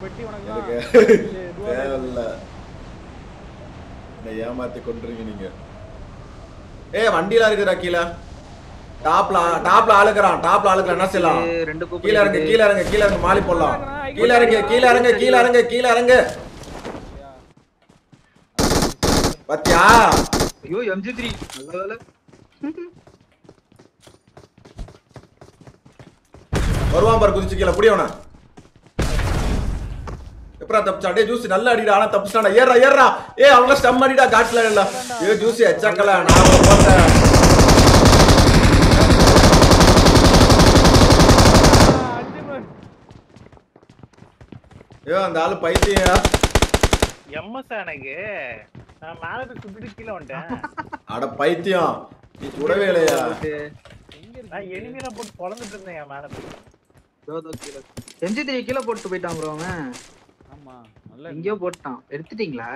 பெட்டி உனக்கு எனக்கு தேவையில்ல என்னை ஏமாத்தி கொண்டுறீங்க நீங்க ஏ வண்டியில இருக்குடா கீழே டாப்ல டாப்ல ஆளுக்குறான் டாப்ல ஆளுக்குறான் என்ன செய்யலாம் ஏய், ரெண்டு கூப்பு கீழ இறங்கு கீழ இறங்கு கீழ இறங்கு மாலி போடலாம் கீழ இறங்கு கீழ இறங்கு கீழ இறங்கு கீழ இறங்கு பாத்தியா ஐயோ எம்ஜி த்ரீ நல்ல வேலை வருவான் பாரு குதிச்சு கீழே புடியவன எப்பரா தப்பிச்சா டே ஜூஸ் நல்ல அடிடா ஆனா தப்பிச்சாடா ஏறா ஏறா ஏ அவங்க ஸ்டம் அடிடா காட்ல இல்ல ஏ ஜூஸ் எச்சக்கல நான் போறேன் ஏ அந்த ஆளு பைத்தியா எம்எஸ் எனக்கு நான் மேல போய் சுத்திட்டு கீழே வந்துட்டேன் அட பைத்தியம் நீ சுடவே இல்லையா நான் எனிமையில போட்டு பொழந்துட்டு இருந்தேன் என் மேல போய் எம்ஜி த்ரீ கீழே போட்டு போயிட்டான் ப்ரோ அவன் ஆமா நல்ல எங்கேயோ போட்டான் எடுத்துட்டீங்களா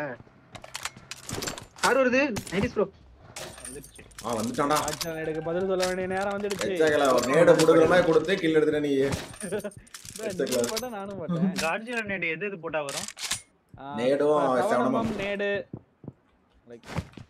யார் வருது நைன்டிஸ் ப்ரோ வந்துருச்சு ஆ வந்துட்டான்டா ஆக்ஷன் எடுக்க பதில் சொல்ல வேண்டிய நேரம் வந்துடுச்சு எச்சக்கல ஒரு நேட முடுகுற மாதிரி கொடுத்து கில் எடுத்துட்ட நீ இந்த நீ போட்ட நானும் போட்டேன் கார்ஜியல் நேடு எது எது போட்டா வரும் ஆ, நேடும் இப்ப செவனமும். செவனமும் நேடு லைக்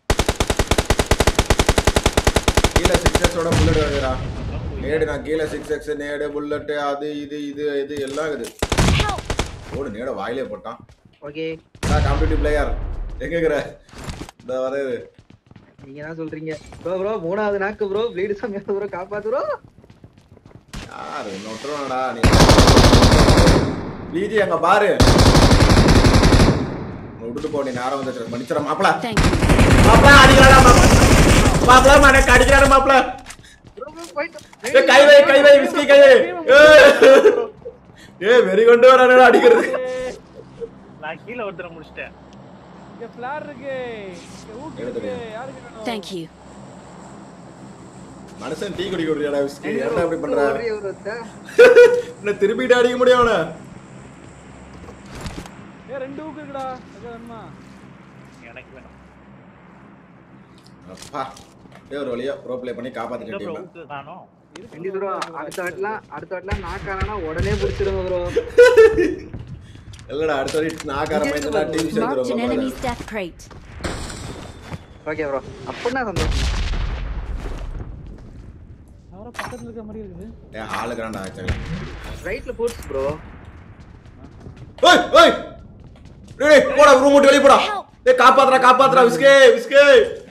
கீழே சிக்ஸ் எக்ஸோட புல்லட் வருதுடா நேடு நான் கீழே சிக்ஸ் எக்ஸ் நேடு புல்லட்டு அது இது இது இது எல்லாம் இருக்குது ஓடு நேட வாயிலே போட்டான் ஓகே நான் காம்படிட்டிவ் பிளேயர் எங்க இருக்கிற இந்த வர நீங்க தான் சொல்றீங்க ப்ரோ ப்ரோ மூணாவது நாக்கு ப்ரோ ப்ளீடு சமையா ப்ரோ காப்பாத்து ப்ரோ யாரு நொட்டுறாடா நீ பிஜி அங்க பாரு உன்னை விட்டுட்டு போ நீ நேரம் வந்து மன்னிச்சிட மாப்பிள Thank you. மாப்பிள அடிக்கிறாடா மாப்பிள மாப்பிள மனக்கு அடிக்கிறாரு மாப்பிள ப்ரோ ப்ரோ போயிட்டு ஏய், கை வை கை வை விஸ்கி கை வை ஏய். ஏய் வெறி கொண்டு வரானே அடிக்கிறது நான் கீழே ஒருத்தரை முடிச்சிட்டேன் இங்க ஃபிளார் இருக்கு இங்க ஊக்கு எடுத்துடு. இருக்கு யாருக்கு வேணும் Thank you. மனுஷன் டீ குடிக்க விடுறியாடா விஸ்கி என்ன அப்படி பண்ற ஒரே ஒரு ஒருத்த. என்ன திருப்பிட்டு அடிக்க முடியும் அவனை ஏ ரெண்டு ஊக்கு இருக்குடா அக்கா வேணுமா எனக்கு வேணும் அப்பா ஏ ஒரு வழியா ப்ரோ ப்ளே பண்ணி எங்க காப்பாத்திட்டேன் ப்ரோ டீம் ஊக்கு காணோம் ரெண்டு ப்ரோ அடுத்த வாட்டிலாம் அடுத்த வாட்டிலாம் நாக்கானா உடனே பிடிச்சிடுங்க ப்ரோ இல்லடா அடுத்த வாட்டி நாக்கார மைந்தா டீம் Marked an சேர்ந்துரும் enemy's death crate. Okay bro அப்படின்னா சந்தோஷம் அவரை பக்கத்துல இருக்க மாதிரி இருக்குது ஏ ஆளுக்குறான்டா ஆக்சுவலி ரைட்ல போட்ஸ் ப்ரோ ஏய் ஏய் டேய் டேய், போடா ரூம் விட்டு வெளிய போடா ஏய் காப்பாத்துறா காப்பாத்துறா விஸ்கே விஸ்கே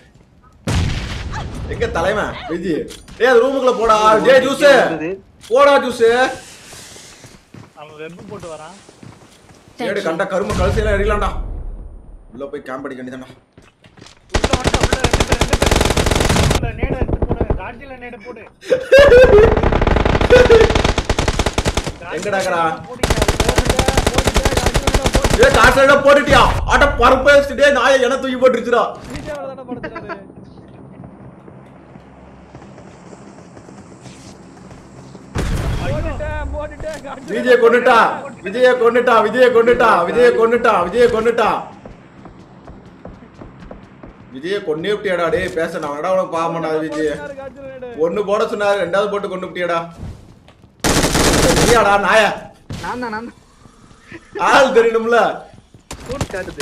எங்க தலைவன் விஜி ஏய் அது ரூமுக்குள்ள போடா டேய் ஜூஸ் போடா ஜூஸ் அவன் வெப் போட்டு வரான் Thank ஏடி you. கண்ட கரும கழுசையில எறியலாம்டா உள்ள போய் கேம்ப் அடிக்க வேண்டியதான்டா உள்ள வந்துட்டான், உள்ள ரெண்டு பேர், ரெண்டு பேர். உள்ள நேடு எடுத்து போடு கார்ஜியல் நேடு போடு எங்கடா இருக்கறா? போடுங்க, ஏய் காசையில போட்டுட்டியா ஆட்ட பருப்பு டேய் நாயை என தூக்கி போட்டுருச்சுடா விஜய் அவரை தானே படுத்துறாரு போட்டுட்டேன் போட்டுட்டேன் காட்டு. விஜய கொன்னுட்டா விஜய கொன்னுட்டா விஜய கொன்னுட்டா விஜய கொன்னுட்டா விஜய கொன்னுட்டா விஜய கொன்னே விட்டியாடா டேய் பேச நான் வேணா உனக்கு பாவமாடா விஜய் போட்டுட்டாரு காய்ச்சல் நேடு. ஒண்ணு போட சொன்னாரு ரெண்டாவது போட்டு கொண்டு விட்டியாடா நீயாடா நாய நான் தான் நான் தான் ஆள் தெரியணும்ல போட் காட்டுது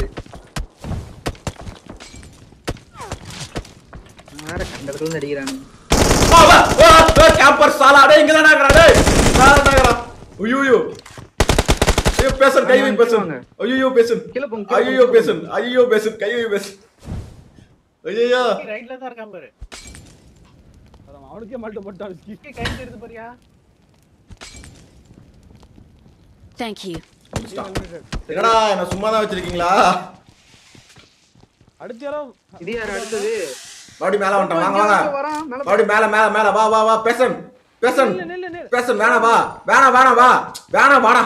வேற கண்டத்துல நடிக்கிறானு கேம்பர் சாலா டேய் இங்க தான இருக்கறா டேய் சாலா தாங்கறா ஐயோ ஐயோ ஐயோ பேசன் கை வை பேசன் ஐயோ பேசன் கீழே போங்க, கீழே ஐயோ போங்க. பேசன் ஐயோ பேசன் கை வை பேசன் ஐயோ ரைட்ல தான் இருக்கான் பாரு அதான் அவனுக்கே மாட்டு போட்டான் விஸ்கி. கை கை தெரியுது பாரியா Thank you. என்னடா என்ன சும்மா தான் வச்சிருக்கீங்களா அடுத்த யாரோ இது யார் அடுத்தது மறுபடியும் மேல வந்துட்டான் வாங்க வாங்க வரான் மேல மறுபடியும் மேல மேல மேல வா வா வா பேசன் பேசன் நில்லு, நில்லு, நில்லு. பேசன் வேணாம் வா வேணாம் வேணாம் வா வேணாம் வாடா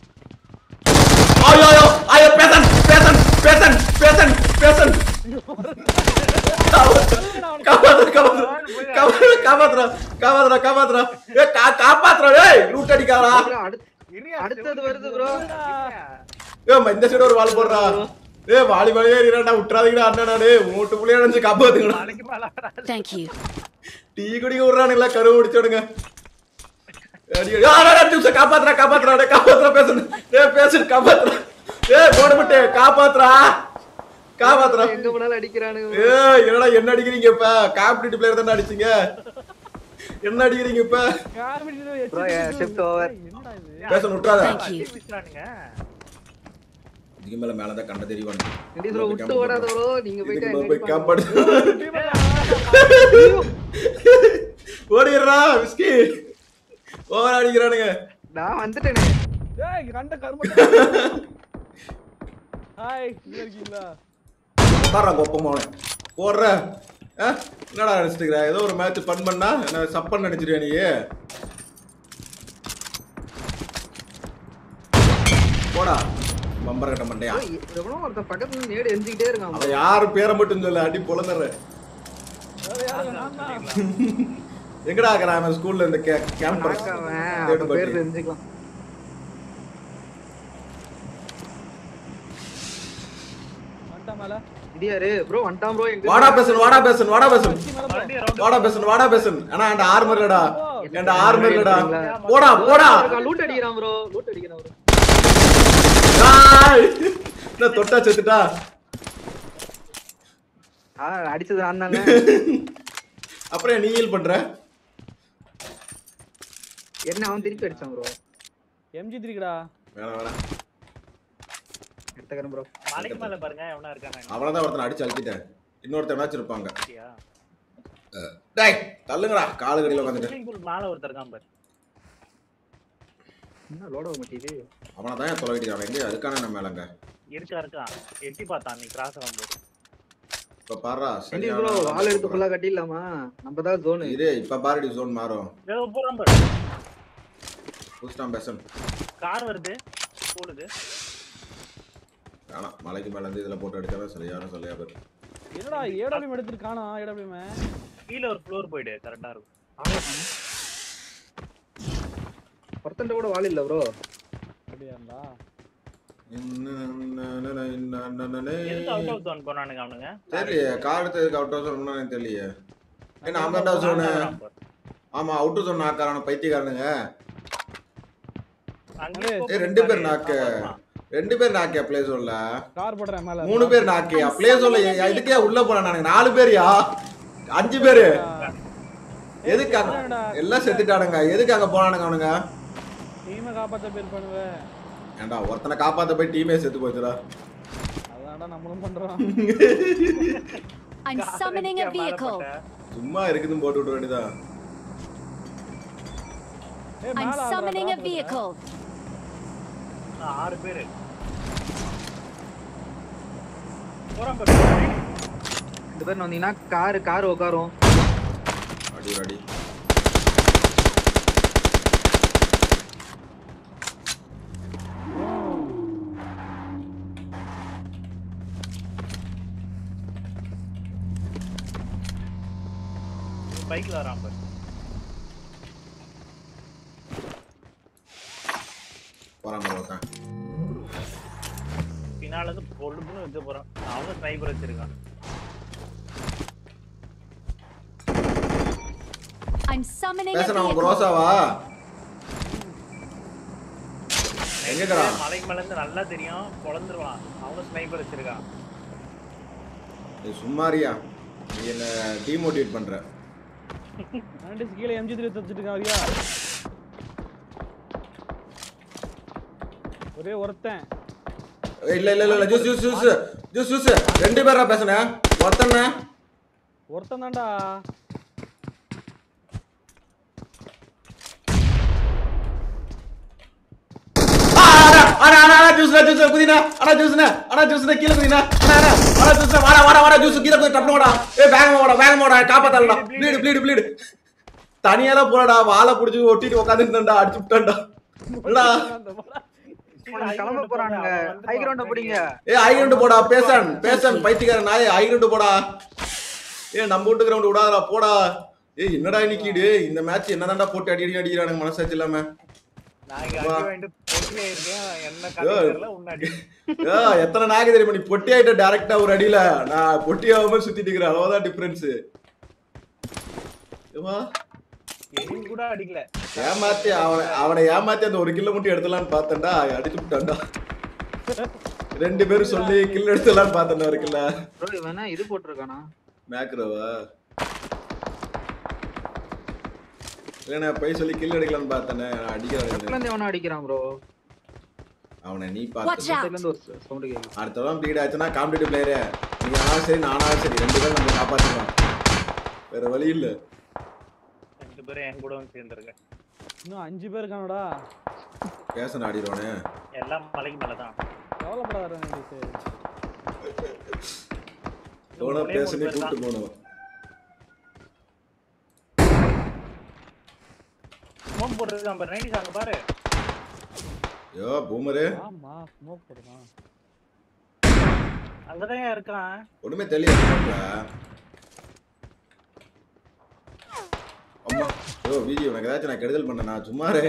ஐயோ ஐயோ ஐயோ பேசன் பேசன் பேசன் பேசன் பேசன் காப்பாத்துற காப்பாத்துற காப்பாத்துற காப்பாத்துற காப்பாத்துற ஏ கா- காப்பாத்துற டேய் லூட் அடிக்காதடா bro, அடுத்- அடுத்தது வருது ப்ரோ ஏ இந்த சைடு ஒரு வால் போடுறா ஏ வாலி வாலியே ஏறிடா விட்டுறாதீங்கடா அண்ணா டேய் மூட்டு புள்ளைய நினைச்சு காப்பாத்துங்கடா நாளைக்கு மேல வராது. Thank you. டீ குடிக்க விடுறானுங்களா கருவு முடிச்சோடுங்க காப்பாத்துறா காப்பாத்துறா டேய் காப்பாத்துறா பேசுங்க டேய் பேசுங்க காப்பாத்துறா காப்பாத்துறா காப்பாத்துறா எங்க போனாலும் அடிக்கிறானுங்க bro. ஏய் என்னடா என்ன அடிக்கிறீங்க இப்ப காம்படிட்டிவ் பிளேயர் தானே அடிச்சீங்க என்ன அடிக்கிறீங்க இப்ப Bro, yeah, shift over. என்னடா இது பேச விட்டுறாத Thank you. பிடிச்சிட்டானுங்க. இதுக்கு மேல மேல தான் கண்ட தெரியும் ரெடி bro, விட்டு ஓடாத bro. நீங்க போயிட்டு இதுக்கு அங்க போய் அடிப்பாங்க. காப்பாடு ஓடிடுறா விஸ்கி ஓவர் அடிக்கிறானுங்க நான் வந்துட்டேனே ஏய் கண்ட கரும ஹாய் இங்க இருக்கீங்களா உட்கார்றா கொப்பமான போடுற ஆ? என்னடா நினைச்சிட்டு ஏதோ ஒரு மேட்ச் ஃபன் பண்ணா என்ன சப்பன் நடிச்சிருவியா நீ போடா பம்பர கட்ட மண்டையா bro, எவனோ ஒருத்தன் பக்கத்துல இருந்து நேடு எரிஞ்சுக்கிட்டே இருக்கான் bro. அவன் யாரு பேரை மட்டும் சொல்ல அடி பொழந்துற வேற யாரும் நான் தான் எங்கடா இருக்கிறான் அவன் ஸ்கூல்ல இந்த கேம்பஸ் knock அவன், அவன் பேர் தெரிஞ்சுக்கலாம் வந்துட்டா மேல இடியாரு ப்ரோ வந்துட்டான் ப்ரோ எங்க வாடா பேசன் வாடா பேசன் வாடா பேசன் மறுபடியும் round வாடா பேசன் வாடா பேசன் ஆனா அந்த ஆர்மர் இல்லடா என்ட ஆர்மர் இல்லடா போடா போடா லூட் அடிக்கிறான் ப்ரோ லூட் அடிக்கிறான் ப்ரோ ஆய்! என்ன தொட்டா செத்துட்டா ஆ அடிச்சது நான் தானே அப்புறம் ஏன் நீ ஹீல் பண்ற என்ன அவன் திருப்பி அடிச்சான் ப்ரோ எம்ஜி த்ரீடா வேணாம் வேணாம் எடுத்துக்கிறேன் ப்ரோ மலைக்கு மேல பாருங்க எவனா இருக்கானு அவனதான் ஒருத்தன் அடிச்சு அழுத்திட்டேன் இன்னொருத்தன் மேட்ச் இருப்பாங்க பாத்தியா? டேய் தள்ளுங்கடா காலு கடியில உட்காந்துட்டு swimming pool மேல ஒருத்தர் இருக்கான் பாரு என்ன லோட மாட்டேது அவனை தான் ஏன் தொலைவிட்டு அவன் எங்க அதுக்கான நம்ம மேலங்க இருக்கா இருக்கான் எட்டி பார்த்தான் நீ கிராஸ் ஆகும்போது இப்ப பாருடா ரெடி ப்ரோ ஆள் எடுத்து ஃபுல்லா கட்டிடலாமா நம்ம தான் ஜோனு இரு இப்ப பாருடி ஜோன் மாறும் ஏதோ போறான் பாரு புதுஸ்டாம் பேசன் கார் வருது போடுது வேணாம் மலைக்கு மேல இருந்து இதுல போட்டு அடிச்சாலும் சரியான சொல்லியா பேர் என்னடா ஏடபிள்யூ எடுத்துட்டு காணா ஏடபிள்யூ கீழே ஒரு ஃப்ளோர் போயிடு கரெக்டா இருக்கும் ஒருத்தன்ட்ட கூட வாள் இல்ல ப்ரோ அப்படியாண்டா எதுக்கு அவுட் ஆஃப் ஜோன் போனானுங்க அவனுங்க தெரியலையே கார் எடுத்ததுக்கு அவுட் ஹவுஸ் எனக்கு தெரியலையே ஏன்னா அவன் தான் சொன்ன ஆமா அவுட் ஹவுஸ் நாக்காரான பைத்தியக்காரனுங்க அங்கே ஏய், ரெண்டு பேர் நாக்கு. ரெண்டு பேர் நாக்கியா பிளே சொல்ல கார் போடுறேன் மேல மூணு பேர் நாக்கியா பிளே சொல்ல இதுக்கே உள்ள போன நானுங்க நாலு பேர்யா அஞ்சு பேரு எதுக்கு அங்க எல்லாம் செத்துட்டானுங்க எதுக்கு அங்க போனானுங்க அவனுங்க டீமை காப்பாத்த பேர் பண்ணுவேன் ஏன்டா ஒருத்தனை காப்பாத்த போய் டீமே செத்து போச்சுடா அதான்டா நம்மளும் பண்றோம் I'm summoning a vehicle. சும்மா இருக்குதுன்னு போட்டு விட வேண்டியதான் ஏய் I'm மேல summoning a ஆடுறா, vehicle. ஆறு பேரு போறான் பாரு ரெண்டு பேர் வந்தீங்கன்னா கார் கார் உட்காரும் அடி ஒரு அடி பைக்ல வரான் பாரு போறான் பாரு ஒருத்தன் பின்னால இருந்து பொழுதுன்னு வச்சு போறான் அவனும் ஸ்னைப்பர் வச்சிருக்கான் I'm summoning a பேசுறான் அவன் vehicle. ரோசாவா எங்க இருக்கறா? மலைக்கு மேல இருந்து நல்லா தெரியும் பொழந்துருவான் அவனும் ஸ்னைப்பர் வச்சிருக்கான் நீ சும்மாரியா நீ என்ன டிமோட்டிவேட் பண்ற ஆண்டிஸ் கீழே எம்ஜி த்ரீ தச்சுட்டு இருக்கான் வரியா ஒரே ஒருத்தன் ஏய், இல்ல இல்ல இல்ல இல்ல juice juice juice juice juice ரெண்டு பேரா பேசுனேன் ஒருத்தன ஒருத்தன் தான்டா ஜூஸ்ல ஜூஸ் குதினா அடா ஜூஸ்னா அடா ஜூஸ்னா கீழ குதினா அடா அடா ஜூஸ்னா வாடா வாடா வாடா ஜூஸ் கீழ குதி டப்னு வாடா ஏய் வேகமா வாடா வேகமா வாடா காப்பாத்தலடா ப்ளீடு ப்ளீடு ப்ளீடு தனியால போறடா வாளை புடிச்சு ஒட்டிட்டு உட்கார்ந்துட்டா அடிச்சு விட்டான்டா இல்லடா கிளம்ப போறானுங்க ஹை கிரவுண்ட பிடிங்க ஏய் ஐ கிரவுண்ட் போடா பேசன் பேசன் பைத்தியக்காரன் நாயே ஐ கிரவுண்ட் போடா ஏய் நம்ம வீட்டு கிரவுண்ட் விடாதடா போடா ஏய் என்னடா இன்னைக்கு டேய் இந்த மேட்ச் என்னதான்டா போட்டு அடி அடி அடிக்கிறானுங்க மனசாச்சு இல்லாம நான் இங்க அடி வாங்கிட்டு பொட்டிலே இருக்கேன் என்ன கதை தெரியல உன்னாடி ஏ, எத்தனை நாக்கு தெரியுமா நீ பொட்டி ஆயிட்ட டைரக்டா ஒரு அடியில நான் பொட்டி ஆகாம சுத்திட்டு இருக்கிறேன் அவ்வளவுதான் டிஃபரன்ஸ் எதுவும் கூட அடிக்கல ஏமாத்தி அவனை அவனை ஏமாத்தி அந்த ஒரு கிலோ மட்டும் எடுத்துலான்னு பார்த்தேன்டா அடிச்சு விட்டான்டா ரெண்டு பேரும் சொல்லி கில் எடுத்துலாம் பார்த்தேன் இருக்குல்ல ப்ரோ இவனா இது போட்டிருக்கானா மேக்ரோவா இல்லைண்ணா போய் சொல்லி கில் எடுக்கலாம்னு பார்த்தேனே லெஃப்ட்ல அடிக்கிறான் இருந்து எவனா அடிக்கிறான் ப்ரோ அவனை நீ Watch பார்த்து out. சைடுல இருந்து ஒரு சவுண்ட் கேக்குது அடுத்த தடவை பீட் ஆச்சுன்னா காம்படிட்டிவ் பிளேயரு நீ ஆனாலும் சரி நானாலும் சரி ரெண்டு பேரும் நம்ம காப்பாற்றிக்கலாம் வேற வழி இல்ல ரெண்டு பேரும் என் கூட வந்து சேர்ந்துருக்கேன் இன்னும் அஞ்சு பேர் இருக்கானடா பேச ஆடிடுவானே எல்லாம் மலைக்கு மேலதான் கவலைப்படாத நைன்டிஸ் போனா ஒரே பேச மூணு நீ பேர் தான். கூப்பிட்டு போகணும் ஸ்மோக் போட்டுருக்கான் பாரு நைன்டி அங்க பாரு ஐயோ பூமரு ஆமா ஸ்மோக் போடுறான் அங்கதான் இருக்கான் ஒண்ணுமே தெரியல அம்மா ஓ வீடியோ உனக்கு ஏதாச்சும் நான் கெடுதல் பண்ணேனா சும்மாரே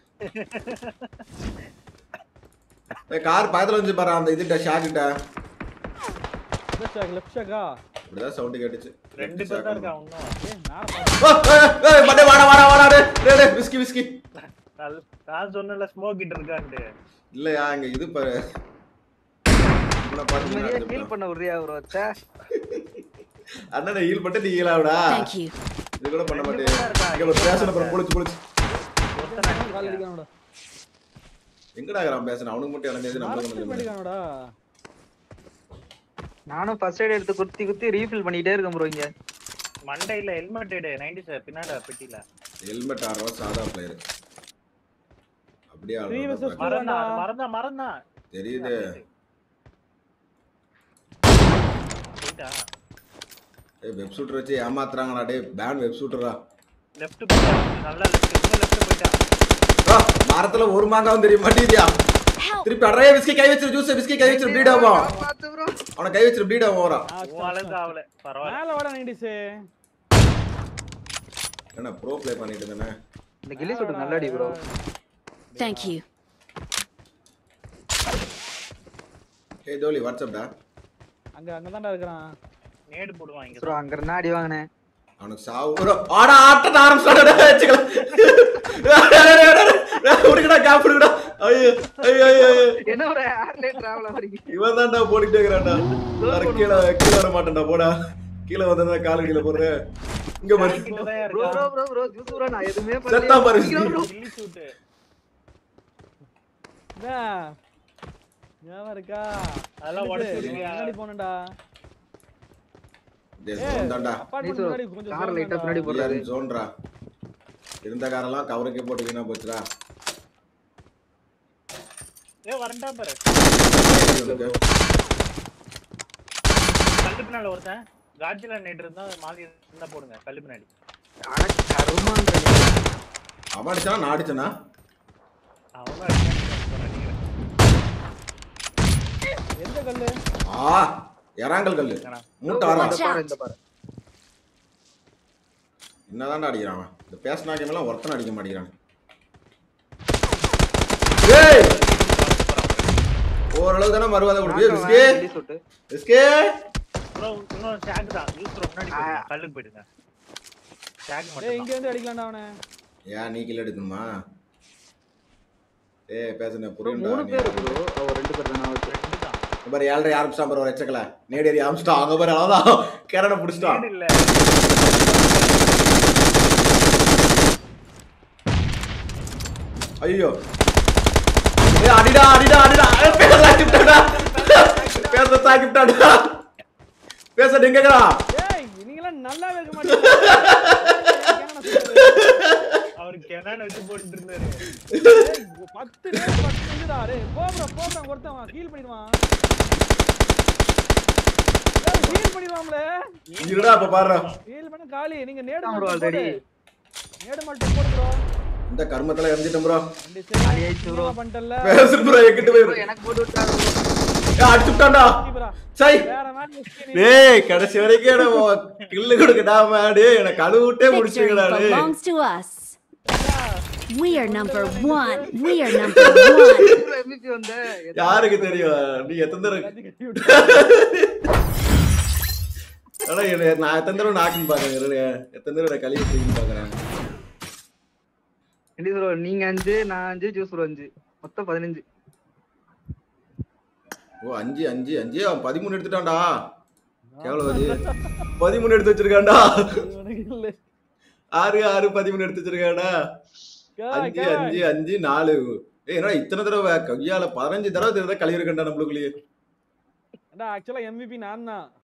ஏய் கார் பக்கத்துல வந்து பாரு அந்த இதுட்ட ஷாக்கிட்ட லெஃப்ட் ஷாக் லெஃப்ட் ஷாக்கா இப்படிதான் சவுண்ட் கேட்டுச்சு ரெண்டு பேர் தான் இருக்கான் இன்னும் ஏய் மேல ஓ, ஏய், ஏய், மண்டே வாடா வாடா வாடா டேய், டேய், டேய், விஸ்கி விஸ்கி நான் நான் சொன்னல ஸ்மோக் கிட்ட இருக்கான்ட்டு இல்லையா இங்க இது பாரு இவனை பார்த்து நான் நிம்மதியா அடிச்சுட்டேன். ஃபீல் பண்ண உறுதியா ப்ரோ சே அண்ணனை ஹீல் பண்ணிட்டு நீ ஹீலாவிடா Thank you. இது கூட பண்ண ரெண்டு மாட்டேன் பேர் தான் இருக்கா. இங்க ஒரு பேசன அப்புறம் புளிச்சு புளிச்சு ஒருத்தன் கால் அடிக்கிறான். அடிக்கானடா எங்கடா இருக்கிறான் பேசன அவனுக்கு மட்டும் எனக்கு தெரிஞ்சு நம்மளுக்கு மரத்து மட்டும் அடிக்கானடா நானும் ஃபர்ஸ்ட் எய்ட் எடுத்து குத்தி குத்தி ரீஃபில் பண்ணிட்டே இருக்கேன் ப்ரோ இங்க மண்டையில ஹெல்மெட் எடு நைன்டி சார் பின்னாடி பெட்டியில ஹெல்மெட் ஆடுறோம் சாதா பிளேயர் அப்படியே Three ஆடுறோம் versus பாரு. மறந்தா மறந்தா மறந்தா தெரியுது போயிட்டா ஏய் வெப் ஷூட்டர் வச்சு ஏமாத்துறாங்கடா டேய் பேன் வெப் ஷூட்டரா லெஃப்ட் போயிட்டா நல்லா லெஃப்ட் இன்னும் லெஃப்ட் போயிட்டா மரத்துல ஒரு மாங்காவும் தெரிய மாட்டேங்குதியா Help! திருப்பி அடைய விஸ்கி கை வச்சிரு ஜூஸ் விஸ்கி கை வச்சிரு ப்ளீட் ஆகும் பார்த்து ப்ரோ அவனை கை வச்சிரு ப்ளீட் ஆகும் வரான் உன் அளவுக்கு ஆகல பரவாயில்ல மேல வாடா நைன்டிஸ் என்ன ப்ரோ ப்ளே பண்ணிட்டு இருந்தேனே இந்த கில்லி சூட் நல்லா அடி ப்ரோ Thank you. ஏய் தோலி வாட்ஸ்அப்டா அங்க அங்க தான்டா இருக்கிறான் நேடு போடுவான் இங்க ப்ரோ அங்க இருந்தா அடி வாங்கினேன் அவனுக்கு சாவு bro. ஆடா ஆட்ட ஆரம்பிச்சாடா வச்சுக்கலாம் உடுக்கடா கேப் உடுக்கடா ஐயோ ஐயோ ஐயோ ஐயோ. என்ன ஒரு ஏர்லே டிராவல் ஆவறீங்க இவன் தான்டா போட்டுட்டே இருக்கிறான்டா வேற கீழே கீழே வர மாட்டேன்டா போடா கீழே வந்தா கால் கீழே போடுறேன் இங்க பாரு கிட்டதான் ப்ரோ இருக்கா bro bro bro juice bro நான் எதுவுமே செத்தா பாரு. ப்ரோ கில்லி சூட்டு என்ன ஞாபகம் இருக்கா அதெல்லாம் உடச்சு விடுவியா? முன்னாடி போனடா டேய் ஜோன் தான்டா அப்பார்ட்மெண்ட் முன்னாடி கொஞ்சம் கார் லைட்டா தூரம் பின்னாடி தான்டா. போடுறாரு இல்லாத ஜோன்ரா இருந்த காரெல்லாம் கவருக்கே போட்டு வீணா போச்சுடா ஏ வரண்டா பாரு இவனுக்கு. கல்லு பின்னால ஒருத்தன் காட்சில நேற்று இருந்தா மாலி இருந்தா போடுங்க கல்லு பின்னாடி அட கருமான்ற அவன் அடிச்சானா நான் அடிச்சனா அவனும் அடிக்கிறான், அடிக்கிறேன். எந்த கல்லு ஆ எறாங்கல் கல்லு ஏன்னா, மூட்டை ஆறான் Watch out. இந்த பாரு என்னதான்டா அடிக்கிறான் அவன் இந்த பேசினா கேம் எல்லாம் ஒருத்தனை அடிக்க மாட்டேங்கிறான் ஏய் ஓரளவு தானே மறுவாதை கொடுத்து விஸ்கே கில்லி சூட் விஸ்கே bro, இன்னும் ஷாக் தான் யூஸ் முன்னாடி போயிடுங்க, கல்லுக்கு போயிடுங்க ஷாக் ஏய் மட்டும் இங்க இருந்து அடிக்கலாம்டா அவனை ஏன் நீ கில் எடுக்கணுமா ஏய் பேசுன புரியும்டா மூணு நீ. பேர் ப்ரோ அவர் ரெண்டு பேர் தானே அவர் ரெண்டு தான் இங்க பாரு ஏழரை ஆரம்பிச்சிட்டான் பாரு ஒரு எச்சக்கல நேடி ஆரம்பிச்சிட்டான் அங்க பாரு அவ்வளவுதான் கேரட புடிச்சிட்டான் நேடு இல்ல ஐயோ ஏய் அடிடா அடிடா அடிடா ஏய், பேச தாக்கிட்டாடா பேச தாக்கிட்டாடா பேச எங்கடா ஏய் நீங்களாம் நல்லாவே இருக்க மாட்டீங்க ஏன் நான் சொல்றது? அவரு கெனான் வச்சு போட்டுட்டு இருந்தாரு ஏய், பத்து நேரம் பத்து நிமிஷம்டா. டேய், போப்ரா, போப்ரா, ஒருத்தன் heal பண்ணிடுவான். ஏய், heal பண்ணிடுவான்ல. இருடா அப்ப பாரு heal பண்ண காலி. நீங்க நேடு ஆமா bro, மட்டும் already. போடு. நேடு மட்டும் போடு bro. இந்த கர்மத்துல எரிஞ்சிட்டேன் ப்ரோ ரெண்டு சரி. காலி ஆயிடுச்சு bro. நீங்க பண்ணிட்டல்ல. பேசு ப்ரோ எங்கிட்ட bro, போய் எனக்கு போட்டு விட்டாரு அடிச்சுட்டான்டா சீக்கிரா. சை வேற மாதிரி வச்சுக்க நீ. டேய் கடைசி வரைக்கும் எனக்கு கில்லு கொடுக்கடாம டேய் எனக்கு கழுவிட்டே Victory முடிச்சுங்கடா டேய் belongs to us. We are number one. We are number one. எம்பிபி வந்த யாருக்கு தெரியும் நீ எத்தனை தடவை எல்லாத்தையும் கட்டி விட்டு. ஆனா என்ன- நான் எத்தனை தடவை நாக்குன்னு பாக்குறேன் எத்தனை தடவை நான் கழுவி தூக்கின்னு பாக்குறேன் கில்லி ப்ரோ நீங்க அஞ்சு நான் அஞ்சு ஜூஸ் ப்ரோ அஞ்சு மொத்தம் பதினஞ்சு ஓ அஞ்சு அஞ்சு அஞ்சு அவன் பதிமூணு எடுத்துட்டான்டா எவ்வளவு அது பதிமூணு எடுத்து வச்சிருக்கான்டா உனக்கு இல்ல. ஆறு ஆறு பதிமூணு எடுத்து வச்சிருக்கான்டா கா, அஞ்சு கா. அஞ்சு அஞ்சு நாலு ஏய் என்னடா இத்தனை தடவை கையால பதினஞ்சு தடவை தெரியுதா கழுவி இருக்கா நம்மளுக்குள்ளேயே அடா, actually MVP நான் தான்